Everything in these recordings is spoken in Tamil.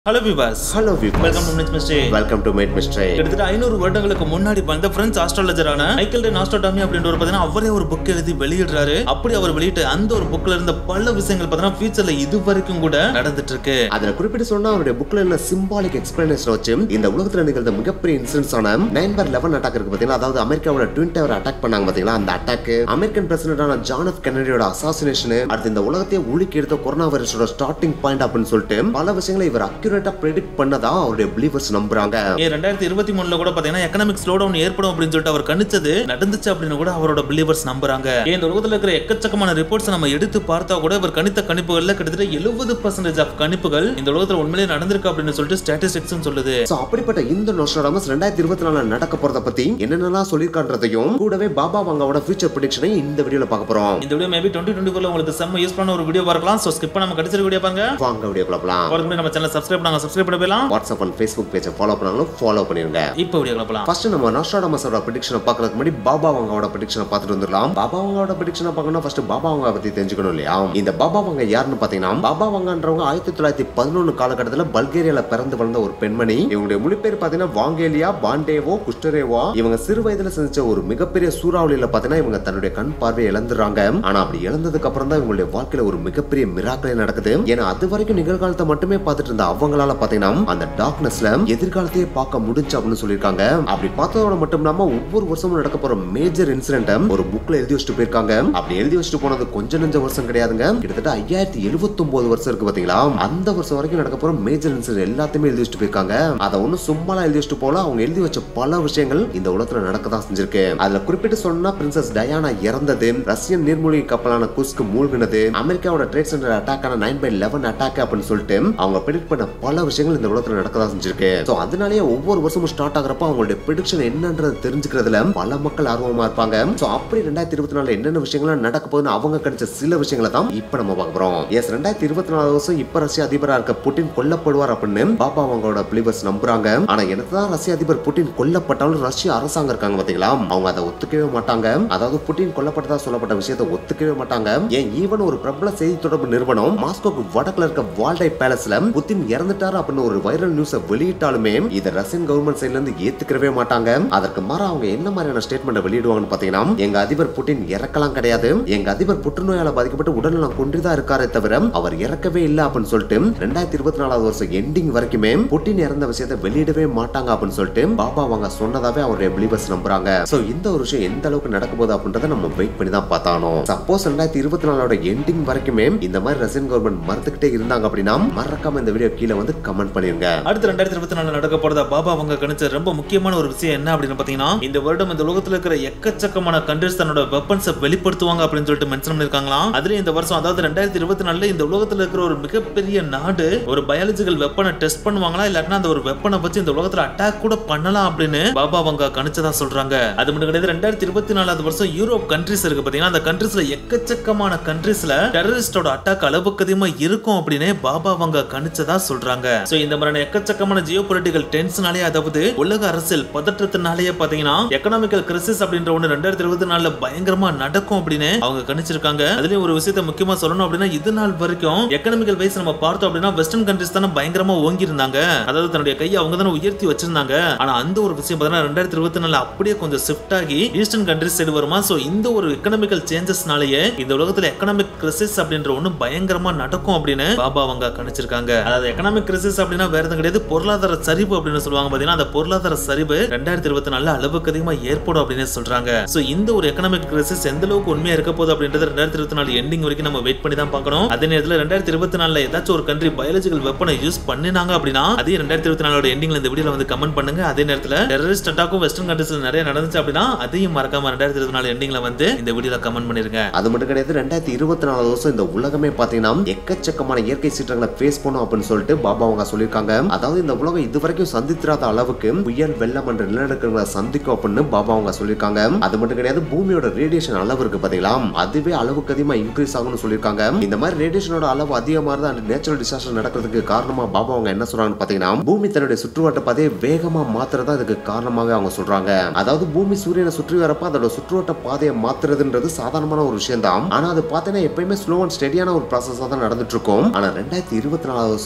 ஹலோ விவாஸ் hello viewers welcome to minutes mystery welcome to mad mystery கிட்டத்தட்ட ஐநூறு வருடங்களுக்கு முன்னாடி வந்த பிரெஞ்சு ஆஸ்ட்ராலஜரான மைக்கேல் டே நாஸ்டோடாமி அப்படின்ற ஒரு பார்த்தீங்கன்னா அவரே ஒரு புக் எழுதி வெளியிடுறாரு அப்படி அவர் வெளியிட்டு அந்த ஒரு புக்ல இருந்த பல விஷயங்கள் பார்த்தீங்கன்னா ஃபியூச்சர்ல இது வரைக்கும் கூட நடந்துட்டு இருக்கு அதுல குறிப்பிட்டு சொன்னா அவருடைய புக்ல என்ன சிம்பாலிக் எக்ஸ்பிளனேஷன் வச்சு இந்த உலகத்துல நிகழ்ந்த மிகப்பெரிய இன்சிடென்ட்ஸ் ஆன நைன் பர் லெவன் அட்டாக் இருக்கு பாத்தீங்களா அதாவது அமெரிக்காவோட ட்வின் டவர் அட்டாக் பண்ணாங்க பாத்தீங்களா அந்த அட்டாக் அமெரிக்கன் பிரசிடென்டான ஜான் எஃப் கெனடியோட அசாசினேஷன் அடுத்து இந்த உலகத்தையே உலுக்கி எடுத்த கொரோனா வைரஸோட ஸ்டார்டிங் பாயிண்ட் அப்படின்னு சொல்லிட்டு பல விஷயங்களை இவர் அக்யூரேட்டா ப்ரெடிக்ட் பண்ணதா அவருடைய பிலீவர்ஸ் நம்புறாங்க ஏ ரெண்டாயிரத்தி இருபத்தி மூணுல கூட பாத்தீங்கன்னா எக்கனாமிக் ஸ்லோ டவுன் ஏற்படும் அப்படின்னு சொல்லிட்டு அவர் கணிச்சது நடந்துச்சு அப்படின்னு கூட அவரோட பிலீவர்ஸ் நம்புறாங்க ஏன் இந்த உலகத்துல இருக்கிற எக்கச்சக்கமான ரிப்போர்ட்ஸ் நம்ம எடுத்து பார்த்தா கூட இவர் கணித்த கணிப்புகள்ல கிட்டத்தட்ட எழுபது பர்சன்டேஜ் ஆஃப் கணிப்புகள் இந்த உலகத்துல உண்மையிலேயே நடந்திருக்கு அப்படின்னு சொல்லிட்டு ஸ்டாட்டிஸ்டிக்ஸ் சொல்லுது சோ அப்படிப்பட்ட இந்த நோஸ்ட்ராடமஸ் ரெண்டாயிரத்தி இருபத்தி நாலுல நடக்க போறத பத்தி என்னென்னலாம் சொல்லியிருக்கான்றதையும் கூடவே பாபா வாங்காவோட ஃபியூச்சர் ப்ரிடிக்ஷனை இந்த வீடியோல பார்க்க போறோம் இந்த வீடியோ மேபி டுவெண்ட்டி டுவெண்ட்டி ஃபோர்ல உங்களுக்கு செம்ம யூஸ் பண்ண ஒரு வீடியோ பார்க்கலாம் ஸோ ஸ்கிப் பண்ணாம கடைசி வீடியோ பாருங்க வாங்க வீடியோ பார்க்கலாம் அவருக்கு முன்னாடி நம்ம சேனல் சப்ஸ்கிரைப் பண்ணாங்க சப்ஸ்கிரைப் பண்ண போயிடலாம் வாட்ஸ்அப் அண்ட் ஃபேஸ்புக் பேஜை ஃபாலோ பண்ணாலும் ஃபாலோ பண்ணிருங்க இப்போ வீடியோ கிளப்பலாம் ஃபர்ஸ்ட் நம்ம நோஸ்ட்ராடமஸோட ப்ரிடிக்ஷனை பார்க்கறதுக்கு முன்னாடி பாபா வாங்காவோட ப்ரிடிக்ஷனை பார்த்துட்டு வந்துடலாம் பாபா வாங்காவோட ப்ரிடிக்ஷனை பார்க்கணும் ஃபர்ஸ்ட் பாபா வாங்கா பத்தி தெரிஞ்சுக்கணும் இல்லையா இந்த பாபா வாங்க யாருன்னு பாத்தீங்கன்னா பாபா வாங்கன்றவங்க ஆயிரத்தி தொள்ளாயிரத்தி பதினொன்று காலகட்டத்தில் பல்கேரியால பிறந்து வளர்ந்த ஒரு பெண்மணி இவங்களுடைய மொழி பேர் பாத்தீங்கன்னா வாங்கேலியா பாண்டேவோ குஷ்டரேவோ இவங்க சிறு வயதுல செஞ்ச ஒரு மிகப்பெரிய சூறாவளியில பாத்தீங்கன்னா இவங்க தன்னுடைய கண் பார்வையை இழந்துறாங்க ஆனா அப்படி இழந்ததுக்கு அப்புறம் தான் இவங்களுடைய வாழ்க்கையில ஒரு மிகப்பெரிய மிராக்களே நடக்குது ஏன்னா அது வரைக்கும் நிகழ்காலத்தை மட்டுமே பார்த்துட்டு இருந்த அவங்களால பாத்தீங்கன்னா அந்த டார்க்னஸ்ல எதிர்காலத்தையே பார்க்க முடிஞ்சு அப்படின்னு சொல்லியிருக்காங்க அப்படி பார்த்ததோட மட்டும் இல்லாம ஒவ்வொரு வருஷமும் நடக்க போற மேஜர் இன்சிடென்ட் ஒரு புக்ல எழுதி வச்சுட்டு போயிருக்காங்க அப்படி எழுதி வச்சுட்டு போனது கொஞ்ச நெஞ்ச வருஷம் கிடையாதுங்க கிட்டத்தட்ட ஐயாயிரத்தி எழுபத்தி வருஷம் இருக்கு பாத்தீங்களா அந்த வருஷம் வரைக்கும் நடக்க போற மேஜர் இன்சிடென்ட் எல்லாத்தையுமே எழுதி வச்சுட்டு போயிருக்காங்க அதை ஒன்னும் சும்மாலாம் எழுதி வச்சுட்டு போல அவங்க எழுதி வச்ச பல விஷயங்கள் இந்த உலகத்துல நடக்க தான் செஞ்சிருக்கு அதுல குறிப்பிட்டு சொன்னா பிரின்சஸ் டயானா இறந்தது ரஷ்யன் நீர்மூழ்கி கப்பலான குஸ்க்கு மூழ்கினது அமெரிக்காவோட ட்ரேட் சென்டர் அட்டாக் ஆன நைன் பை லெவன் அட்டாக் அப்படின்னு சொல்லிட்டு அவங்க ப்ரெடிக்ட் பண்ண பல விஷயங்கள் இந்த உலகத்துல நடக்க தான் செஞ்சிருக்கு சோ அதனாலேயே ஒவ்வொரு வருஷமும் ஸ்டார்ட் ஆகிறப்ப அவங்களுடைய ப்ரிடிக்ஷன் என்னன்றது தெரிஞ்சுக்கிறதுல பல மக்கள் ஆர்வமா இருப்பாங்க சோ அப்படி ரெண்டாயிரத்தி இருபத்தி நாலு என்னென்ன விஷயங்கள்லாம் நடக்க போகுதுன்னு அவங்க கிடைச்ச சில விஷயங்களை தான் இப்ப நம்ம பார்க்க போறோம் எஸ் ரெண்டாயிரத்தி இருபத்தி நாலு வருஷம் இப்ப ரஷ்ய அதிபரா இருக்க புட்டின் கொல்லப்படுவார் அப்படின்னு பாபா அவங்களோட பிலிவர்ஸ் நம்புறாங்க ஆனா என்னதான் ரஷ்ய அதிபர் புட்டின் கொல்லப்பட்டாலும் ரஷ்ய அரசாங்கம் இருக்காங்க பாத்தீங்களா அவங்க அதை ஒத்துக்கவே மாட்டாங்க அதாவது புட்டின் கொல்லப்பட்டதா சொல்லப்பட்ட விஷயத்தை ஒத்துக்கவே மாட்டாங்க ஏன் ஈவன் ஒரு பிரபல செய்தி தொடர்பு நிறுவனம் மாஸ்கோக்கு வடக்குல இருக்க வால்டை பேலஸ்ல புத்தின் இறந்துட்டாரு அப்படின்னு ஒரு வைரல் நியூஸை வெளியிட்டாலுமே இதை ரஷ்யன் கவர்மெண்ட் சைட்ல இருந்து ஏத்துக்கவே மாட்டாங்க அதற்கு மாற அவங்க என்ன மாதிரியான ஸ்டேட்மெண்ட் வெளியிடுவாங்கன்னு பாத்தீங்கன்னா எங்க அதிபர் புட்டின் இறக்கலாம் கிடையாது எங்க அதிபர் புற்றுநோயால பாதிக்கப்பட்டு உடல்நலம் கொண்டுதான் இருக்காரே தவிர அவர் இறக்கவே இல்லை அப்படின்னு சொல்லிட்டு ரெண்டாயிரத்தி இருபத்தி நாலாவது வருஷம் எண்டிங் வரைக்குமே புட்டின் இறந்த விஷயத்தை வெளியிடவே மாட்டாங்க அப்படின்னு சொல்லிட்டு பாபா அவங்க சொன்னதாவே அவருடைய பிலீவர்ஸ் நம்புறாங்க சோ இந்த ஒரு விஷயம் எந்த அளவுக்கு நடக்க போகுது அப்படின்றத நம்ம வெயிட் பண்ணி தான் பார்த்தானோ சப்போஸ் ரெண்டாயிரத்தி இருபத்தி நாலோட எண்டிங் வரைக்குமே இந்த மாதிரி ரஷ்யன் கவர்மெண்ட் மறுத்துக்கிட்டே இருந்தாங்க அப்படின்னா மறக்காம இந்த வீடியோ கீழே வந்து கமெண்ட் பண்ணிருங்க அடுத்து ரெண்டாயிரத்தி இருபத்தி நாலு நடக்க போறதா பாபா அவங்க கணிச்ச ரொம்ப முக்கியமான ஒரு விஷயம் என்ன அப்படின்னு பாத்தீங்கன்னா இந்த வருடம் இந்த உலகத்துல இருக்கிற எக்கச்சக்கமான கண்ட்ரிஸ் தன்னோட வெப்பன்ஸை வெளிப்படுத்துவாங்க அப்படின்னு சொல்லிட்டு மென்ஷன் பண்ணிருக்காங்களாம் அதுல இந்த வருஷம் அதாவது ரெண்டாயிரத்தி இருபத்தி நாலுல இந்த உலகத்துல இருக்கிற ஒரு மிகப்பெரிய நாடு ஒரு பயாலஜிக்கல் வெப்பனை டெஸ்ட் பண்ணுவாங்களா இல்லாட்டினா அந்த ஒரு வெப்பனை வச்சு இந்த உலகத்துல அட்டாக் கூட பண்ணலாம் அப்படின்னு பாபா அவங்க கணிச்சதா சொல்றாங்க அது மட்டும் கிடையாது ரெண்டாயிரத்தி இருபத்தி நாலாவது வருஷம் யூரோப் கண்ட்ரிஸ் இருக்கு பாத்தீங்கன்னா அந்த கண்ட்ரிஸ்ல எக்கச்சக்கமான கண்ட்ரிஸ்ல டெரரிஸ்டோட அட்டாக் அளவுக்கு அதிகமா இருக்கும் அப்படின்னு பாபா அவங்க கணிச்சதா சொல்றாங்க சோ இந்த மாதிரியான எக்கச்சக்கமான ஜியோ பொலிட்டிக்கல் டென்ஷனாலே அதாவது உலக அரசியல் பதற்றத்தினாலேயே பாத்தீங்கன்னா எக்கனாமிக்கல் கிரிசிஸ் அப்படின்ற ஒண்ணு ரெண்டாயிரத்தி இருபத்தி நாலுல பயங்கரமா நடக்கும் அப்படின்னு அவங்க கணிச்சிருக்காங்க அதுலயும் ஒரு விஷயத்த முக்கியமா சொல்லணும் அப்படின்னா இது நாள் வரைக்கும் எக்கனாமிக்கல் வைஸ் நம்ம பார்த்தோம் அப்படின்னா வெஸ்டர்ன் கண்ட்ரிஸ் தானே பயங்கரமா ஓங்கி இருந்தாங்க அதாவது தன்னுடைய கையை அவங்க தானே உயர்த்தி வச்சிருந்தாங்க ஆனா அந்த ஒரு விஷயம் பார்த்தீங்கன்னா ரெண்டாயிரத்தி இருபத்தி நாலு அப்படியே கொஞ்சம் ஷிஃப்ட் ஆகி ஈஸ்டர்ன் கண்ட்ரிஸ் சைடு வருமா சோ இந்த ஒரு எக்கனாமிக்கல் சேஞ்சஸ்னாலேயே இந்த உலகத்துல எக்கனாமிக் கிரிசிஸ் அப்படின்ற ஒண்ணு பயங்கரமா நடக்கும் அப்படின்னு பாபா அவங்க கணிச்சிருக்காங்க அதாவது எக்கனாமிக் கிரிசிஸ் அப்படின்னா வேற எதுவும் கிடையாது பொருளாதார சரிவு அப்படின்னு சொல்லுவாங்க பாத்தீங்கன்னா அந்த பொருளாதார சரிவு ரெண்டாயிரத்தி இருபத்தி நாலுல அளவுக்கு அதிகமா ஏற்படும் அப்படின்னு சொல்றாங்க சோ இந்த ஒரு எக்கனாமிக் கிரிசிஸ் எந்த அளவுக்கு உண்மையா இருக்க போகுது அப்படின்றது ரெண்டாயிரத்தி இருபத்தி நாலு எண்டிங் வரைக்கும் நம்ம வெயிட் பண்ணி தான் பார்க்கணும் அதே நேரத்தில் ரெண்டாயிரத்தி இருபத்தி நாலுல ஏதாச்சும் ஒரு கண்ட்ரி பயாலஜிக்கல் வெப்பனை யூஸ் பண்ணினாங்க அப்படின்னா அதே ரெண்டாயிரத்தி இருபத்தி நாலோட எண்டிங்ல இந்த வீடியோல வந்து கமெண்ட் பண்ணுங்க அதே நேரத்தில் டெரரிஸ்ட் அட்டாக்கும் வெஸ்டர்ன் கண்ட்ரீஸ்ல நிறைய நடந்துச்சு அப்படின்னா அதையும் மறக்காம ரெண்டாயிரத்தி இருபத்தி நாலு எண்டிங்ல வந்து இந்த வீடியோல கமெண்ட் பண்ணிருங்க அது மட்டும் கிடையாது ரெண்டாயிரத்தி இருபத்தி நாலு வருஷம் இந்த உலகமே பாத்தீங்கன்னா எக்கச்சக்கமான இயற்கை சீற்றங்களை ஃபேஸ் பண்ணும் அப்படின்னு சொல்லிட்டு பாபா அவங்க சொல்லியிருக்காங்க அதாவது இந்த உலகம் இது வரைக்கும் சந்தித்திராத அளவுக்கு புயல் வெள்ளம் என்ற நிலநடுக்கங்களை சந்திக்கும் அப்படின்னு பாபா அவங்க சொல்லியிருக்காங்க அது மட்டும் கிடையாது பூமியோட ரேடியேஷன் அளவு இருக்கு பாத்தீங்களா அதுவே அளவுக்கு அதிகமா இன்க்ரீஸ் ஆகும்னு சொல்லியிருக்காங்க இந்த மாதிரி ரேடியேஷனோட அளவு அதிகமா இருந்தா அந்த நேச்சுரல் டிசாஸ்டர் நடக்கிறதுக்கு காரணமா பாபா அவங்க என்ன சொல்றாங்கன்னு பாத்தீங்கன்னா பூமி தன்னுடைய சுற்றுவட்ட பாதையை வேகமா மாத்துறதா இதுக்கு காரணமாவே அவங்க சொல்றாங்க அதாவது பூமி சூரியனை சுற்றி வரப்ப அதோட சுற்றுவட்ட பாதையை மாத்துறதுன்றது சாதாரணமான ஒரு விஷயம் தான் ஆனா அது பாத்தீங்கன்னா எப்பயுமே ஸ்லோ அண்ட் ஸ்டெடியான ஒரு ப்ராசஸா தான் நடந்துட்டு இருக்கும் ஆனா ரெண்டாயிரத்தி இருபத்தி நாலு வருஷம் இது பயங்கர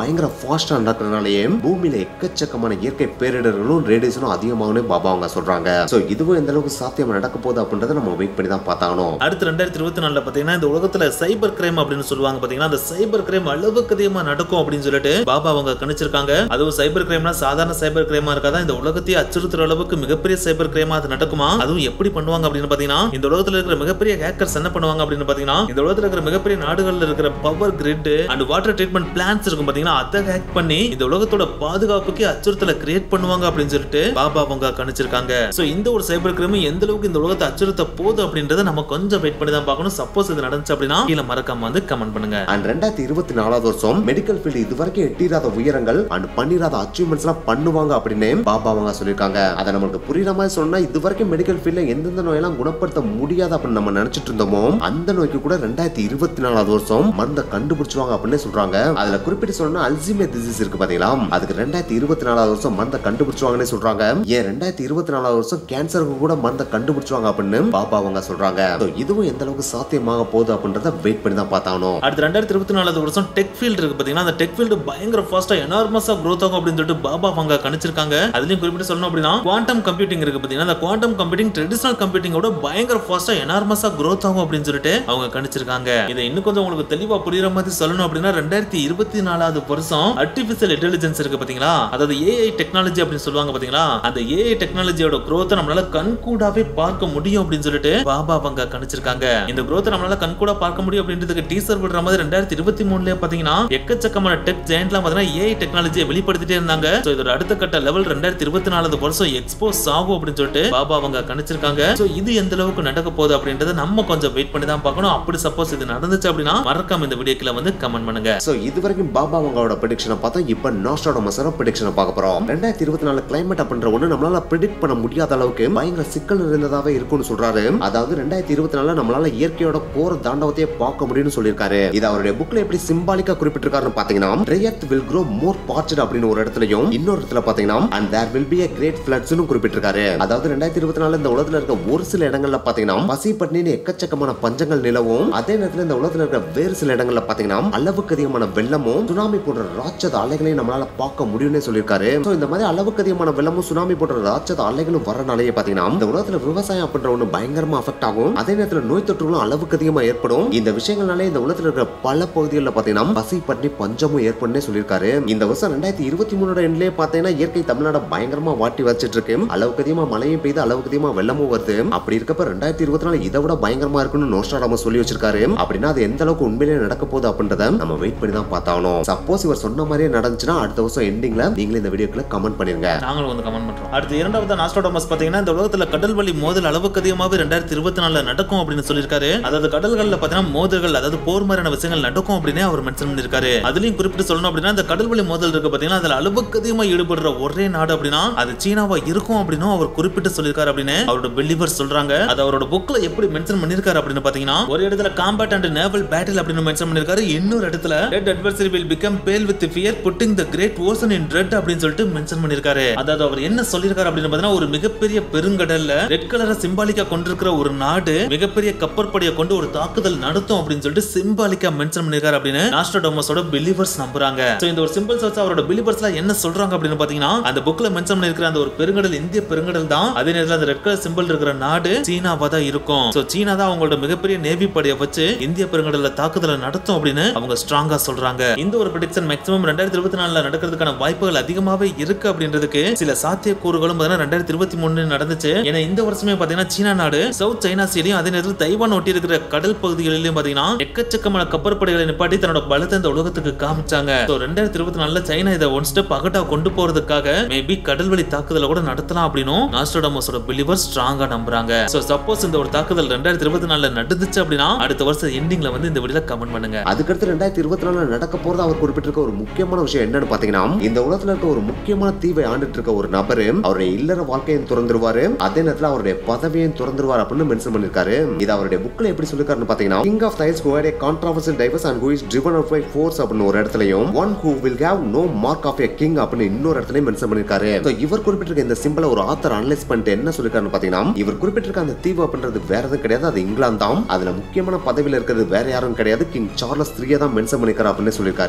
பயங்கர ஃபாஸ்டா நடக்கிறதுனாலயே பூமியில எக்கச்சக்கமான இயற்கை பேரிடர்களும் ரேடியேஷனும் அதிகமாகனு பாபா அவங்க சொல்றாங்க சோ இதுவும் எந்த அளவுக்கு சாத்தியம் நடக்க போகுது அப்படின்றத நம்ம வெயிட் பண்ணி தான் பார்த்தாகணும் அடுத்து ரெண்டாயிரத்தி இருபத்தி நாலுல பாத்தீங்கன்னா இந்த உலகத்துல சைபர் கிரைம் அப்படின்னு சொல்லுவாங்க பாத்தீங்கன்னா அந்த சைபர் கிரைம் அளவுக்கு அதிகமா நடக்கும் அப்படின்னு சொல்லிட்டு பாபா அவங்க கணிச்சிருக்காங்க அதுவும் சைபர் கிரைம்னா சாதாரண சைபர் கிரைமா இருக்காதா இந்த உலகத்தையே அச்சுறுத்துற அளவுக்கு மிகப்பெரிய சைபர் கிரைமா அது நடக்குமா அதுவும் எப்படி பண்ணுவாங்க அப்படின்னு பாத்தீங்கன்னா இந்த உலகத்துல இருக்கிற மிகப்பெரிய ஹேக்கர்ஸ் என்ன பண்ணுவாங்க அப்படின்னு பாத்தீங்கன்னா இந்த உலகத்துல இருக்கிற மிகப்பெரிய நாடுகள்ல இருக்கிற power grid and water treatment plans இருக்கும் பாத்தீங்கன்னா அதை ஹேக் பண்ணி இந்த உலகத்தோட பாதுகாப்புக்கு அச்சுறுத்தலை கிரியேட் பண்ணுவாங்க அப்படின்னு சொல்லிட்டு பாபா அவங்க கணிச்சிருக்காங்க சோ இந்த ஒரு சைபர் கிரைம் எந்த அளவுக்கு இந்த உலகத்தை அச்சுறுத்த போகுது அப்படின்றத நம்ம கொஞ்சம் வெயிட் பண்ணி தான் பார்க்கணும் சப்போஸ் இது நடந்துச்சு அப்படின்னா கீழே மறக்காம வந்து கமெண்ட் பண்ணுங்க அண்ட் ரெண்டாயிரத்தி இருபத்தி நாலாவது வருஷம் மெடிக்கல் ஃபீல்டு இதுவரைக்கும் எட்டிராத உயரங்கள் அண்ட் பண்ணிராத அச்சீவ்மெண்ட்ஸ் எல்லாம் பண்ணுவாங்க அப்படின்னு பாபா அவங்க சொல்லியிருக்காங்க அதை நம்மளுக்கு புரியுற மாதிரி சொன்னா இதுவரைக்கும் மெடிக்கல் ஃபீல்ட்ல எந்தெந்த நோயெல்லாம் குணப்படுத்த முடியாது அப்படின்னு நம்ம நினைச்சிட்டு இருந்தோமோ அந்த நோய்க்கு கூட ரெண்டாயிரத்தி இருபத்தி நாலாவது வருஷம் மருந்தை கண்டுபிடிச்சுவாங்க அப்படின்னு சொல்றாங்க அதுல குறிப்பிட்டு சொல்லணும்னா அல்சிமே டிசீஸ் இருக்கு பாத்தீங்களா அதுக்கு ரெண்டாயிரத்தி இருபத்தி நாலாவது வருஷம் மருந்தை கண்டுபிடிச்சுவாங்கன்னு சொல்றாங்க ஏன் ரெண்டாயிரத்தி இருபத்தி நாலாவது வருஷம் கேன்சருக்கு கூட மருந்தை கண்டுபிடிச்சுவாங்க அப்படின்னு பாபா அவங்க சொல்றாங்க So இதுவும் எந்த அளவுக்கு சாத்தியமாக போகுது அப்படின்றத வெயிட் பண்ணி தான் பார்த்தாகணும் அடுத்து ரெண்டாயிரத்தி இருபத்தி நாலாவது வருஷம் டெக் ஃபீல்டு இருக்கு பாத்தீங்கன்னா அந்த டெக் ஃபீல்டு பயங்கர ஃபாஸ்டா எனார்மஸா growth ஆகும் அப்படின்னு சொல்லிட்டு பாபா அவங்க கணிச்சிருக்காங்க அதுலயும் குறிப்பிட்டு சொல்லணும் அப்படின்னா குவாண்டம் கம்ப்யூட்டிங் இருக்கு பாத்தீங்கன்னா அந்த குவாண்டம் கம்ப்யூட்டிங் ட்ரெடிஷனல் கம்ப்யூட்டிங்கோட பயங்கர ஃபாஸ்டா எனார்மஸா growth ஆகும் அப்படின்னு சொல்லிட்டு அவங்க கணிச்சிருக்காங்க இதை இன்னும் கொஞ்சம் உங்களுக்கு தெளிவா புரியுற மாதிரி சொல்லணும் அப்படின்னா ரெண்டாயிரத்தி இருபத்தி நாலாவது வருஷம் ஆர்டிபிஷியல் இன்டெலிஜென்ஸ் இருக்கு பாத்தீங்களா அதாவது ஏஐ டெக்னாலஜி அப்படின்னு சொல்லுவாங்க பாத்தீங்களா அந்த ஏஐ டெக்னாலஜியோட growth நம்மளால கண்கூடாவே பார்க்க முடியும் அப்படின்னு சொல்லிட்டு பாபா அவங்க கணிச்சிருக்காங்க இந்த growth நம்மளால கண்கூடா பார்க்க முடியும் அப்படின்றதுக்கு டீசர் விடுற மாதிரி ரெண்டாயிரத்தி இருபத்தி மூணுல பாத்தீங்கன்னா எக்கச்சக்கமான டெக் ஜெயண்ட்லாம் பாத்தீங்கன்னா ஏஐ டெக்னாலஜியை வெளிப்படுத்திட்டே இருந்தாங்க சோ இதோட அடுத்த கட்ட லெவல் ரெண்டாயிரத்தி இருபத்தி நாலாவது வருஷம் எக்ஸ்போஸ் ஆகும் அப்படின்னு சொல்லிட்டு பாபா அவங்க கணிச்சிருக்காங்க சோ இது எந்த அளவுக்கு நடக்க போகுது அப்படின்றத நம்ம கொஞ்சம் வெயிட் பண்ணி தான் பார்க்கணும் அப்படி சப்போஸ் இது நடந்துச்சு அப்படின்னா மறக்காம இந்த வீடியோக்குள்ள வந்து கமெண்ட் பண்ணுங்க சோ இது வரைக்கும் பாபா அவங்களோட ப்ரெடிக்ஷனை பார்த்தோம் இப்போ நாஸ்டோட மசரோ ப்ரெடிக்ஷனை பார்க்க போறோம் ரெண்டாயிரத்தி இருபத்தி நாலு கிளைமேட் அப்படின்ற ஒண்ணு நம்மளால ப்ரெடிக்ட் பண்ண முடியாத அளவுக்கு பயங்கர சிக்கல் இருந்ததாவே இருக்கும்னு சொல்றாரு அதாவது ரெண்டாயிரத்தி இருபத்தி நாலுல நம்மளால இயற்கையோட போற தாண்டவத்தையே பார்க்க முடியும்னு சொல்லியிருக்காரு இது அவருடைய புக்ல எப்படி சிம்பாலிக்கா குறிப்பிட்டிருக்காருன்னு பாத்தீங்கன்னா ட்ரையத் வில் grow மோர் பார்ச்சட் அப்படின்னு ஒரு இடத்துலயும் இன்னொரு இடத்துல பாத்தீங்கன்னா and there will be a great ஃபிளட்ஸ்னு குறிப்பிட்டிருக்காரு அதாவது ரெண்டாயிரத்தி இருபத்தி நாலு இந்த உலகத்துல இருக்க ஒரு சில இடங்கள்ல பாத்தீங்கன்னா பசி பட்டினி எக்கச்சக்கமான பஞ்சங்கள் நிலவும் அதே நேரத்துல இந்த உலகத்துல இருக்க வேறு சில இடங்கள்ல பாத்தீங்கன்னா அளவுக்கு அதிகமான வெள்ளமும் சுனாமி போன்ற ராட்சத அலைகளையும் நம்மளால பார்க்க முடியும்னு சொல்லியிருக்காரு சோ இந்த மாதிரி அளவுக்கு அதிகமான வெள்ளமும் சுனாமி போன்ற ராட்சத அலைகளும் வரனாலேயே பாத்தீங்கன்னா இந்த உலகத்துல விவசாயம் அப்படின்ற ஒண்ணு பயங்கரமா அஃபெக்ட் ஆகும் அதே நேரத்துல நோய் தொற்றுகளும் அளவுக்கு அதிகமா ஏற்படும் இந்த விஷயங்கள்னாலே இந்த உலகத்துல இருக்கிற பல பகுதிகளில் பாத்தீங்கன்னா பசி பட்டினி பஞ்சமும் ஏற்படும்னே சொல்லியிருக்காரு இந்த வருஷம் ரெண்டாயிரத்தி இருபத்தி மூணோட எண்ட்லயே பாத்தீங்கன்னா இயற்கை தமிழ்நாடு பயங்கரமா வாட்டி வச்சிட்டு இருக்கு அளவுக்கு அதிகமா மழையும் பெய்து அளவுக்கு அதிகமா வெள்ளமும் வருது அப்படி இருக்கப்ப ரெண்டாயிரத்தி இருபத்தி நாலு இதை விட பயங்கரமா இருக்குன்னு நோஸ்டாடாம சொல்லி வச்சிருக்காரு அப்படின்னா அது எந்த அளவுக்கு உண்மையிலேயே நடக்க போகுது அப்படின்றத நம்ம வெயிட் பண்ணி தான் பார்த்தாகணும் சப்போஸ் இவர் சொன்ன மாதிரியே நடந்துச்சுன்னா அடுத்த வருஷம் எண்டிங்ல நீங்களும் இந்த வீடியோக்குள்ள கமெண்ட் பண்ணிருங்க நாங்களும் வந்து கமெண்ட் பண்றோம் அடுத்து இரண்டாவது நாஸ்டோடமஸ் பாத்தீங்கன்னா இந்த உலகத்துல கடல் வழி மோதல் அளவுக்கு அதிகமாவே ரெண்டாயிரத்தி இருபத்தி நாலுல நடக்கும் அப்படின்னு சொல்லியிருக்காரு அதாவது கடல்கள்ல பாத்தீங்கன்னா மோதல்கள் அதாவது போர் மாதிரியான விஷயங்கள் நடக்கும் அப்படின்னு அவர் மென்ஷன் பண்ணிருக்காரு அதுலயும் குறிப்பிட்டு சொல்லணும் அப்படின்னா இந்த கடல் வழி மோதல் இருக்கு பாத்தீங்கன்னா அதுல அளவுக்கு அதிகமா ஈடுபடுற ஒரே நாடு அப்படின்னா அது சீனாவா இருக்கும் அப்படின்னு அவர் குறிப்பிட்டு சொல்லியிருக்காரு அப்படின்னு அவரோட பிலிவர் சொல்றாங்க அது அவரோட புக்ல எப்படி மென்ஷன் பண்ணிருக்காரு அப்படின்னு பாத்தீங்கன்னா ஒரு இடத்துல காம்பேட் அண்ட் நேவல் பேட்டில் அப்படின்னு மென்ஷன் பண்ணிருக்காரு இன்னொரு இடத்துல red adversary will become pale with fear putting the great ocean in red அப்படின்னு சொல்லிட்டு மென்ஷன் பண்ணிருக்காரு அதாவது அவர் என்ன சொல்லிருக்காரு அப்படின்னு பாத்தீங்கன்னா ஒரு மிகப்பெரிய பெருங்கடல்ல ரெட் கலரை சிம்பாலிக்கா கொண்டிருக்கிற ஒரு நாடு மிகப்பெரிய கப்பற்படையை கொண்டு ஒரு தாக்குதல் நடத்தும் அப்படின்னு சொல்லிட்டு சிம்பாலிக்கா மென்ஷன் பண்ணிருக்காரு அப்படின்னு நாஸ்ட்ரோடோமஸோட பிலிவர்ஸ் நம்புறாங்க சோ இந்த ஒரு சிம்பிள்ஸ் வச்சு அவரோட பிலிவர்ஸ்ல என்ன சொல்றாங்க அப்படின்னு பாத்தீங்கன்னா அந்த புக்ல மென்ஷன் பண்ணிருக்கிற அந்த ஒரு பெருங்கடல் இந்திய பெருங்கடல் தான் அதே நேரத்தில் அந்த ரெட் கலர் சிம்பிள் இருக்கிற நாடு சீனாவா தான் இருக்கும் சோ சீனா தான் அவங்களோட மிகப்பெரிய நேவி படையை வச்சு இந்திய பெருங்கடல்ல தாக்குதலை நடத்தும் அப்படின்னு அவங்க ஸ்ட்ராங்கா சொல்றாங்க இந்த ஒரு ப்ரெடிக்ஷன் மேக்ஸிமம் ரெண்டாயிரத்தி இருபத்தி நாலுல நடக்கிறதுக்கான வாய்ப்புகள் அதிகமாவே இருக்கு அப்படின்றதுக்கு சில சாத்தியக்கூறுகளும் பாத்தீங்கன்னா ரெண்டாயிரத்தி இருபத்தி மூணு நடந்துச்சு ஏன்னா இந்த வருஷமே பாத்தீங்கன்னா சீனா நாடு சவுத் சைனா சீலையும் அதே நேரத்தில் தைவான் ஒட்டி இருக்கிற கடல் பகுதிகளிலும் பாத்தீங்கன்னா எக்கச்சக்கமான கப்பற்படைகளை நிப்பாட்டி தன்னோட பலத்தை இந்த உலகத்துக்கு காமிச்சாங்க So, ரெண்டாயிரத்தி இருபத்தி நாலுல சைனா இதை ஒன் ஸ்டெப் அகட்டா கொண்டு போறதுக்காக மேபி கடல் வழி தாக்குதலை கூட நடத்தலாம் அப்படின்னும் நாஸ்டோடமஸோட பிலிவர் ஸ்ட்ராங்கா நம்புறாங்க சோ சப்போஸ் இந்த ஒரு தாக்குதல் ரெண்டாயிரத்தி இருபத்தி நாலுல நடந்துச்சு அப்படின்னா அடுத்த வருஷம் எண்டிங்ல வந்து இந்த வீடியோல கமெண்ட் பண்ணுங்க அதுக்கடுத்து ரெண்டாயிரத்தி இருபத்தி நாலுல நடக்க போறது அவர் குறிப்பிட்டிருக்க ஒரு முக்கியமான விஷயம் என்னன்னு பாத்தீங்கன்னா இந்த உலகத்துல இருக்க ஒரு முக்கியமான தீவை ஆண்டுட்டு இருக்க ஒரு நபரு அவருடைய இல்லற வாழ்க்கையும் துறந்துருவாரு அதே நேரத்துல அவருடைய பதவியையும் துறந்துருவார் அப்படின்னு மென்ஷன் பண்ணிருக்காரு இது அவருடைய புக்ல எப்படி சொல்லிருக்காருன்னு பாத்தீங்கன்னா king of these who had controversial divorce and who is driven out by force அப்படின்னு ஒரு இடத்துலயும் one who will have no mark of a king அப்படின்னு இன்னொரு இடத்துலயும் மென்ஷன் பண்ணிருக்காரு So, இவர் குறிப்பிட்டிருக்க இந்த சிம்பிளை ஒரு ஆத்தர் அனலைஸ் பண்ணிட்டு என்ன சொல்லிருக்காருன்னு பாத்தீங்கன்னா இவர் குறிப்பிட்டிருக்க அந்த தீவு அப்படின்றது வேற எதுவும் கிடையாது அது இங்கிலாந்து தான் அதுல முக்கியமான பதவியில இருக்கிறது வேற யாரும் கிடையாது கிங் சார்லஸ் த்ரீயை தான் மென்ஷன் பண்ணிருக்காரு அப்படின்னு சொல்லியிருக்காரு சோ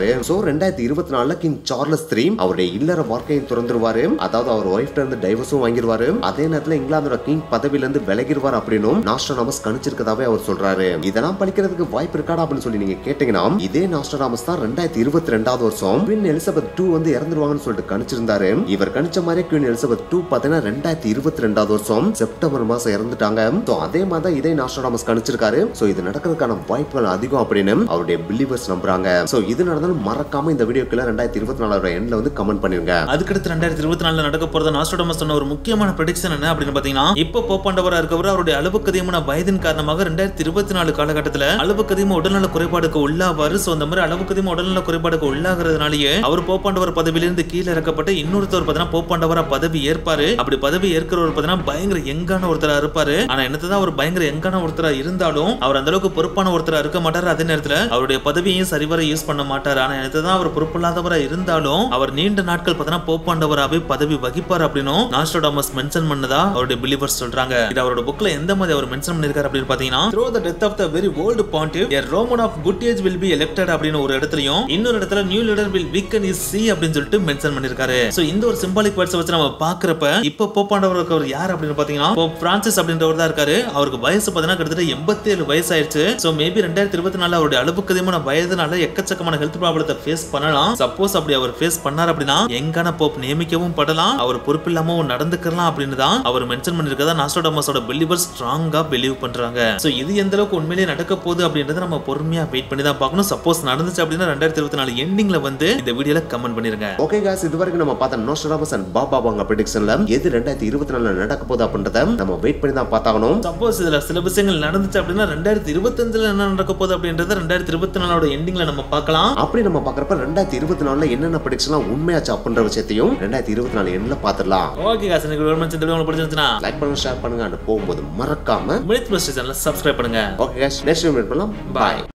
ரெண்டாயிரத்தி இருபத்தி நாலுல கிங் சார்லஸ் த்ரீ அவருடைய இல்லற வாழ்க்கையை திறந்துருவாரு அதாவது அவர் ஒய்ஃப்ட இருந்து டைவர்ஸும் வாங்கிடுவாரு அதே நேரத்துல இங்கிலாந்தோட கிங் பதவியில இருந்து விலகிடுவார் அப்படின்னும் நாஸ்ட்ராமஸ் கணிச்சிருக்கதாவே அவர் சொல்றாரு இதெல்லாம் படிக்கிறதுக்கு வாய்ப்பு இருக்காடா அப்படின்னு சொல்லி நீங்க கேட்டீங்கன்னா இதே நாஸ்ட்ராமஸ் தான் ரெண்டாயிரத்தி இருபத்தி ரெண்டாவது வருஷம் குவீன் எலிசபெத் டூ வந்து இறந்துருவாங்கன்னு சொல்லிட்டு கணிச்சிருந்தாரு இவர் கணிச்ச மாதிரி குவீன் எலிசபெத் டூ பாத்தீங்கன்னா ரெண்டாயிரத்தி இருபத்தி ரெண்டாவது வருஷம் செப்டம்பர் மாசம் இறந்துட்டாங்க So, அதே மாதிரி தான் இதே நாஸ்ட்ராமஸ் கணிச்சிருக்காரு சோ இது நடக்கிறதுக்கான வாய்ப்புகள் அதிகம் அப்படின்னு அவருடைய பிலீவர்ஸ் நம்புறாங்க சோ இது நடந்தாலும் மறக்காம இந்த வீடியோக்குள்ள ரெண்டாயிரத்தி இருபத்தி நாலோட எண்ட்ல வந்து கமெண்ட் பண்ணிருங்க அதுக்கடுத்து ரெண்டாயிரத்தி இருபத்தி நாலுல நடக்க போறத நாஸ்டோடமஸ் சொன்ன ஒரு முக்கியமான ப்ரெடிக்ஷன் என்ன அப்படின்னு பாத்தீங்கன்னா இப்போ போப்பாண்டவரா இருக்கவர் அவருடைய அளவுக்கு அதிகமான வயதின் காரணமாக ரெண்டாயிரத்தி இருபத்தி நாலு காலகட்டத்துல அளவுக்கு அதிகமா உடல்நல குறைபாடுக்கு உள்ளாவாரு சோ அந்த மாதிரி அளவுக்கு அதிகமா உடல்நல குறைபாடுக்கு உள்ளாகிறதுனாலயே அவர் போப்பாண்டவர் பதவியிலிருந்து கீழே இறக்கப்பட்டு இன்னொருத்தர் பாத்தீங்கன்னா போப்பாண்டவரா பதவி ஏற்பாரு அப்படி பதவி ஏற்கிறவர் பாத்தீங்கன்னா பயங்கர எங்கான ஒருத்தரா இருப்பாரு ஆனா என்னதான் அவர் பயங்கர எங்கான ஒருத்தரா இருந்தாலும் அவர் அந்த அளவுக்கு பொறுப்பான ஒருத்தரா இருக்க மாட்டாரு அதே நேரத்துல அவருடைய பதவியையும் சரிவர யூஸ் பண்ண மாட்டாரு ஆனா என்னதான் அவர் பொறுப்பில்லாதவரா இருந்தாலும் அவர் நீண்ட நாட்கள் பார்த்தீங்கன்னா போப்பாண்டவராகவே பதவி வகிப்பார் அப்படின்னும் நாஸ்ட்ரோடாமஸ் மென்ஷன் பண்ணதா அவருடைய பிலீவர்ஸ் சொல்றாங்க இது அவரோட புக்ல எந்த மாதிரி அவர் மென்ஷன் பண்ணிருக்காரு அப்படின்னு பாத்தீங்கன்னா through the death of the very old pontiff a Roman of good age will be elected அப்படின்னு ஒரு இடத்துலயும் இன்னொரு இடத்துல new leader will weaken is sea அப்படின்னு சொல்லிட்டு மென்ஷன் பண்ணிருக்காரு சோ இந்த ஒரு சிம்பாலிக் வேர்ட்ஸ் வச்சு நம்ம பாக்குறப்ப இப்போ போப்பாண்டவர் இருக்கவர் யார் அப்படின்னு பாத்தீங்கன்னா போப் பிரான்சிஸ் அப்படின்றவர் தான் இருக்காரு அவருக்கு வயசு பாத்தீங்கன்னா கிட்டத்தட்ட எண்பத்தி ஏழு வயசு ஆயிடுச்சு சோ மேபி ரெண்டாயிரத்தி இருபத்தி நாலு அவருடைய அளவுக்கு அதிகமான வயதுனால எக்கச்சக்கமான ஹெல்த் ப்ராப்ளத்தை ஃபேஸ் பண்ணலாம் சப்போஸ் அப்படி அவர் ஃபேஸ் பண்ணார் அப்படின்னா எங்கான போப் நியமிக்கவும் படலாம் அவர் பொறுப்பில்லாமவும் நடந்துக்கலாம் அப்படின்னு தான் அவர் மென்ஷன் பண்ணிருக்கதா நாஸ்டோடமஸோட பிலீவர் ஸ்ட்ராங்கா பிலீவ் பண்றாங்க சோ இது எந்த அளவுக்கு உண்மையிலேயே நடக்க போகுது அப்படின்றத நம்ம பொறுமையா வெயிட் பண்ணி தான் பார்க்கணும் சப்போஸ் நடந்துச்சு அப்படின்னா ரெண்டாயிரத்தி இருபத்தி நாலு எண்டிங்ல வந்து இந்த வீடியோல கமெண்ட் பண்ணிருங்க ஓகே காஸ் இது வரைக்கும் நம்ம பார்த்த நோஸ்ட்ராமஸ் அண்ட் பாபா வாங்க ப்ரெடிக்ஷன்ல எது ரெண்டாயிரத்தி இருபத்தி நாலுல நடக்க போகுது அப்படின்றத நம்ம வெயிட் பண்ணி தான் பார்த்தாகணும் சப்போஸ் இதுல சில விஷயங்கள் நடந்துச்சு அப்படின்னா ரெண்டாயிரத்தி இருபத்தஞ்சுல என்ன நடக்க போகுது அப்படின்றத ரெண்டாயிரத்தி இருபத்தி நாலோட எண்டிங்ல நம்ம பார்க்கலாம் அப்படி நம்ம பார்க்கறப்ப ரெண்டாயிரத்தி இருபத்தி நாலுல என்னென்ன ப்ரெடிக்ஷன்லாம் உண்மையாச்சு அப்படின்ற விஷயத்தையும் ரெண்டாயிரத்தி இருபத்தி நாலு எண்ணில் பார்த்துடலாம் ஓகே காசு எனக்கு ஒரு மனுஷன் உங்களுக்கு பிடிச்சிருந்துச்சுன்னா லைக் பண்ணுங்க ஷேர் பண்ணுங்க அண்ட் போகும்போது மறக்காம மினிட் பஸ் சேனலை சப்ஸ்கிரைப் பண்ணுங்க ஓகே நெக்ஸ்ட் மீட் பண்ணலாம் பாய்